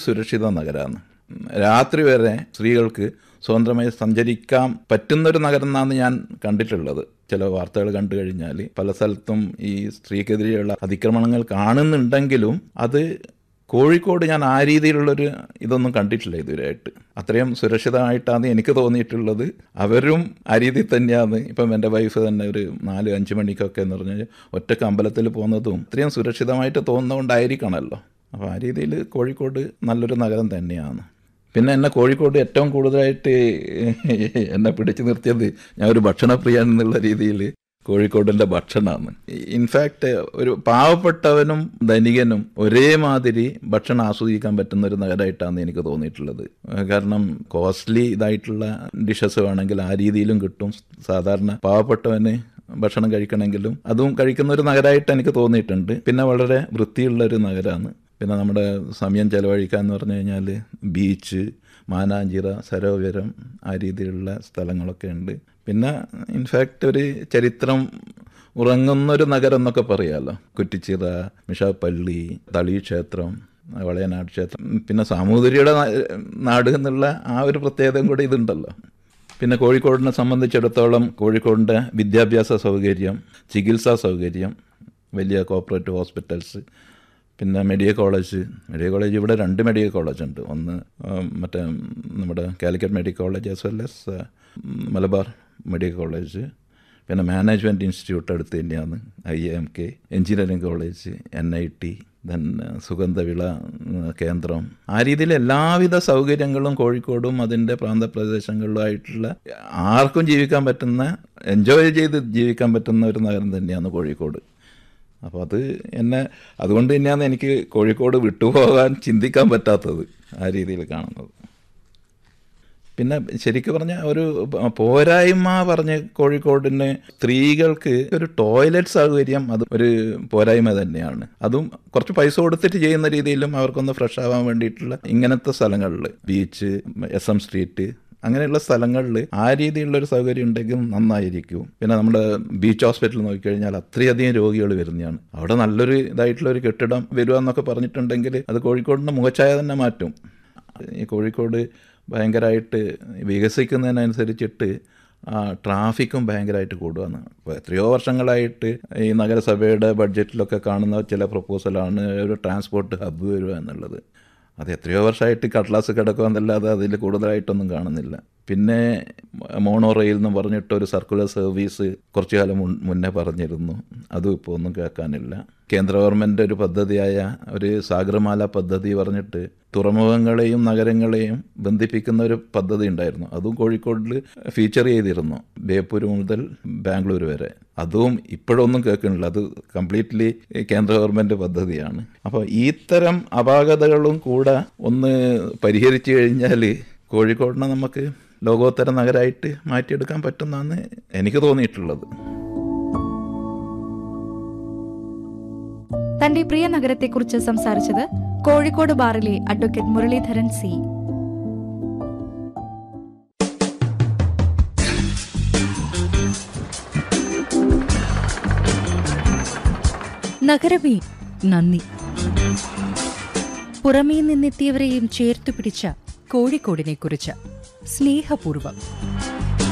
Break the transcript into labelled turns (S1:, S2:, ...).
S1: സുരക്ഷിത നഗരമാണ് രാത്രി വരെ സ്ത്രീകൾക്ക് സ്വതന്ത്രമായി സഞ്ചരിക്കാൻ പറ്റുന്നൊരു നഗരം എന്നാണ് ഞാൻ കണ്ടിട്ടുള്ളത് ചില വാർത്തകൾ കണ്ടു കഴിഞ്ഞാൽ പല സ്ഥലത്തും ഈ സ്ത്രീക്കെതിരെയുള്ള അതിക്രമണങ്ങൾ കാണുന്നുണ്ടെങ്കിലും അത് കോഴിക്കോട് ഞാൻ ആ രീതിയിലുള്ളൊരു ഇതൊന്നും കണ്ടിട്ടില്ല ഇതുവരെയായിട്ട് അത്രയും സുരക്ഷിതമായിട്ടാണ് എനിക്ക് തോന്നിയിട്ടുള്ളത് അവരും ആ രീതിയിൽ തന്നെയാണ് ഇപ്പം എൻ്റെ വൈഫ് തന്നെ ഒരു നാല് അഞ്ച് മണിക്കൊക്കെ എന്ന് പറഞ്ഞാൽ ഒറ്റക്ക് അമ്പലത്തിൽ പോകുന്നതും ഇത്രയും സുരക്ഷിതമായിട്ട് തോന്നുന്നതുകൊണ്ടായിരിക്കണമല്ലോ അപ്പോൾ ആ രീതിയിൽ കോഴിക്കോട് നല്ലൊരു നഗരം തന്നെയാണ് പിന്നെ എന്നെ കോഴിക്കോട് ഏറ്റവും കൂടുതലായിട്ട് എന്നെ പിടിച്ചു നിർത്തിയത് ഞാൻ ഒരു ഭക്ഷണപ്രിയൻ എന്നുള്ള രീതിയിൽ കോഴിക്കോടിൻ്റെ ഭക്ഷണമാണ് ഇൻഫാക്റ്റ് ഒരു പാവപ്പെട്ടവനും ധനികനും ഒരേമാതിരി ഭക്ഷണം ആസ്വദിക്കാൻ പറ്റുന്ന ഒരു നഗരമായിട്ടാണ് എനിക്ക് തോന്നിയിട്ടുള്ളത് കാരണം കോസ്റ്റ്ലി ഇതായിട്ടുള്ള ഡിഷസ് വേണമെങ്കിൽ ആ രീതിയിലും കിട്ടും സാധാരണ പാവപ്പെട്ടവന് ഭക്ഷണം കഴിക്കണമെങ്കിലും അതും കഴിക്കുന്ന ഒരു നഗരമായിട്ട് എനിക്ക് തോന്നിയിട്ടുണ്ട് പിന്നെ വളരെ വൃത്തിയുള്ള ഒരു നഗരമാണ് പിന്നെ നമ്മുടെ സമയം ചെലവഴിക്കുക എന്ന് പറഞ്ഞു കഴിഞ്ഞാൽ ബീച്ച് മാനാഞ്ചിറ സരോവരം ആ രീതിയിലുള്ള സ്ഥലങ്ങളൊക്കെ ഉണ്ട് പിന്നെ ഇൻഫാക്റ്റ് ഒരു ചരിത്രം ഉറങ്ങുന്നൊരു നഗരം എന്നൊക്കെ പറയാമല്ലോ കുറ്റിച്ചിറ മിഷാപ്പള്ളി തളി ക്ഷേത്രം വളയനാട് ക്ഷേത്രം പിന്നെ സാമൂതിരിയുടെ നാട് എന്നുള്ള ആ ഒരു പ്രത്യേകതയും കൂടി ഇതുണ്ടല്ലോ പിന്നെ കോഴിക്കോടിനെ സംബന്ധിച്ചിടത്തോളം കോഴിക്കോടിൻ്റെ വിദ്യാഭ്യാസ സൗകര്യം ചികിത്സാ സൗകര്യം വലിയ കോപ്പറേറ്റീവ് ഹോസ്പിറ്റൽസ് പിന്നെ മെഡിക്കൽ കോളേജ് മെഡിക്കൽ കോളേജ് ഇവിടെ രണ്ട് മെഡിക്കൽ കോളേജ് ഉണ്ട് ഒന്ന് മറ്റേ നമ്മുടെ Calicut medical college as well as Malabar medical college പിന്നെ മാനേജ്മെൻറ്റ് ഇൻസ്റ്റിറ്റ്യൂട്ട് അടുത്ത് തന്നെയാണ് I M K engineering college N I T then സുഗന്ധവിള കേന്ദ്രം ആ രീതിയിൽ എല്ലാവിധ സൗകര്യങ്ങളും കോഴിക്കോടും അതിൻ്റെ പ്രാന്തപ്രദേശങ്ങളിലുമായിട്ടുള്ള ആർക്കും ജീവിക്കാൻ പറ്റുന്ന എൻജോയ് ചെയ്ത് ജീവിക്കാൻ പറ്റുന്ന ഒരു നഗരം തന്നെയാണ് കോഴിക്കോട് അപ്പോൾ അത് എന്നെ അതുകൊണ്ട് തന്നെയാണ് എനിക്ക് കോഴിക്കോട് വിട്ടുപോകാൻ ചിന്തിക്കാൻ പറ്റാത്തത് ആ രീതിയിൽ കാണുന്നത് പിന്നെ ശരിക്കും പറഞ്ഞാൽ ഒരു പോരായ്മ പറഞ്ഞ് കോഴിക്കോടിന് സ്ത്രീകൾക്ക് ഒരു ടോയ്ലറ്റ് സൗകര്യം അത് ഒരു പോരായ്മ തന്നെയാണ് അതും കുറച്ച് പൈസ കൊടുത്തിട്ട് ചെയ്യുന്ന രീതിയിലും അവർക്കൊന്ന് ഫ്രഷ് ആവാൻ വേണ്ടിയിട്ടുള്ള ഇങ്ങനത്തെ സ്ഥലങ്ങളിൽ ബീച്ച് എസ് എം സ്ട്രീറ്റ് അങ്ങനെയുള്ള സ്ഥലങ്ങളിൽ ആ രീതിയിലുള്ള ഒരു സൗകര്യം ഉണ്ടെങ്കിൽ നന്നായിരിക്കും പിന്നെ നമ്മുടെ ബീച്ച് ഹോസ്പിറ്റൽ നോക്കിക്കഴിഞ്ഞാൽ അത്രയധികം രോഗികൾ വരുന്നതാണ് അവിടെ നല്ലൊരു ഇതായിട്ടുള്ള ഒരു കെട്ടിടം വരിക എന്നൊക്കെ പറഞ്ഞിട്ടുണ്ടെങ്കിൽ അത് കോഴിക്കോടിൻ്റെ മുഖച്ഛായ തന്നെ മാറ്റും ഈ കോഴിക്കോട് ഭയങ്കരമായിട്ട് വികസിക്കുന്നതിനനുസരിച്ചിട്ട് ട്രാഫിക്കും ഭയങ്കരമായിട്ട് കൂടുകയാണ് ഇപ്പോൾ എത്രയോ വർഷങ്ങളായിട്ട് ഈ നഗരസഭയുടെ ബഡ്ജറ്റിലൊക്കെ കാണുന്ന ചില പ്രപ്പോസലാണ് ഒരു ട്രാൻസ്പോർട്ട് ഹബ്ബ് വരിക എന്നുള്ളത് അത് എത്രയോ വർഷമായിട്ട് കട്ലാസ് കിടക്കുക എന്നല്ലാതെ അതിൽ കൂടുതലായിട്ടൊന്നും കാണുന്നില്ല പിന്നെ മോണോ റെയിൽ എന്ന് പറഞ്ഞിട്ട് ഒരു സർക്കുലർ സർവീസ് കുറച്ചു കാലം മുന്നേ പറഞ്ഞിരുന്നു അതും ഇപ്പോൾ ഒന്നും കേൾക്കാനില്ല കേന്ദ്ര ഗവൺമെൻറ് ഒരു പദ്ധതിയായ ഒരു സാഗർമാല പദ്ധതി പറഞ്ഞിട്ട് തുറമുഖങ്ങളെയും നഗരങ്ങളെയും ബന്ധിപ്പിക്കുന്ന ഒരു പദ്ധതി ഉണ്ടായിരുന്നു അതും കോഴിക്കോടിൽ ഫീച്ചർ ചെയ്തിരുന്നു ബേപ്പൂർ മുതൽ ബാംഗ്ലൂർ വരെ അതും ഇപ്പോഴൊന്നും കേൾക്കുന്നില്ല അത് കംപ്ലീറ്റ്ലി കേന്ദ്ര ഗവൺമെൻറ് പദ്ധതിയാണ് അപ്പോൾ ഇത്തരം അപാകതകളും കൂടെ ഒന്ന് പരിഹരിച്ചു കഴിഞ്ഞാൽ കോഴിക്കോടിനെ നമുക്ക് ലോകോത്തര നഗരമായിട്ട് മാറ്റിയെടുക്കാൻ പറ്റുമെന്നാണ് എനിക്ക് തോന്നിയിട്ടുള്ളത്
S2: തന്റെ പ്രിയ നഗരത്തെക്കുറിച്ച് സംസാരിച്ചത് കോഴിക്കോട് ബാറിലെ അഡ്വക്കേറ്റ് മുരളീധരൻ സി നഗരമേ നന്ദി പുറമേ നിന്നെത്തിയവരെയും ചേർത്തു പിടിച്ച കോഴിക്കോടിനെ കുറിച്ച് സ്നേഹപൂർവം